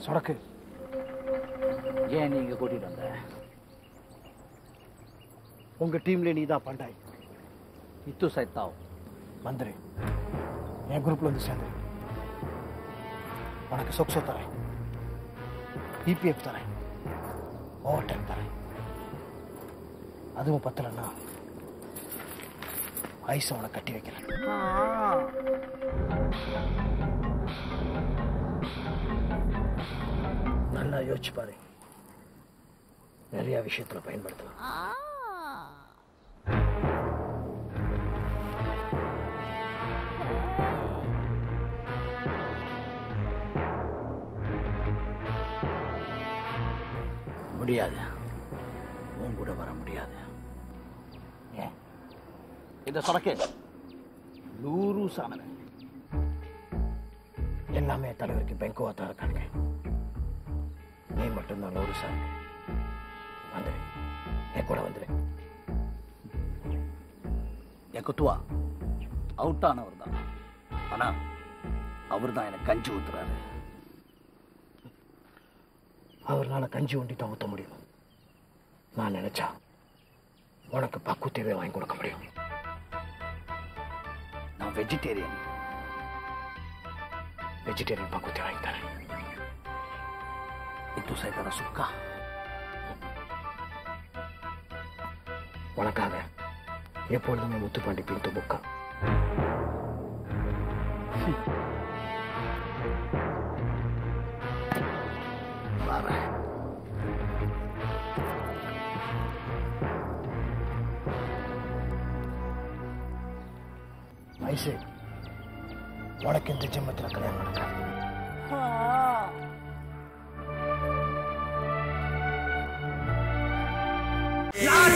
சொடக்கு ஏன் நீ இங்க கூட்டிட்டு வந்த உங்க டீம்ல நீ தான் பண்டாய் இத்து சைத்தாவ் வந்துரு என் குரூப்ல வந்து சேர்ந்து உனக்கு சொக்ஸோ தரேன் இபிஎஃப் தரேன் ஓவர் டைம் தரேன் அதுவும் பத்தலன்னா ஐஸ் அவனை கட்டி வைக்கிறேன் நல்லா யோசிச்சு பாரு நிறைய விஷயத்துல பயன்படுத்தலாம் முடியாது உன் கூட வர முடியாது ஏன் இந்த சொடக்கு நூறு சாமன எல்லாமே தலைவருக்கு பெங்கோவா தான் இருக்கானுங்க நீ மட்டும்தான் நூறு சார் வந்துரு என் கூட வந்துரு என் குத்துவா அவுட் ஆனவர் தான் ஆனா அவர் தான் எனக்கு கஞ்சி ஊத்துறாரு அவர்னால கஞ்சி ஒண்டி தான் ஊத்த முடியும் நான் நினைச்சா உனக்கு பக்குத்தேவே வாங்கி கொடுக்க முடியும் நான் வெஜிடேரியன் வெஜிடேரியன் பக்குத்தே வாங்கி தரேன் இத்து சைத்தர சுக்கா உனக்காக எப்பொழுதுமே முத்துப்பாண்டி பின்ட்டு புக்கா வரேன் ஐசு உனக்கு இந்த ஜென்மத்தில் கல்யாணம் நடக்காது யார்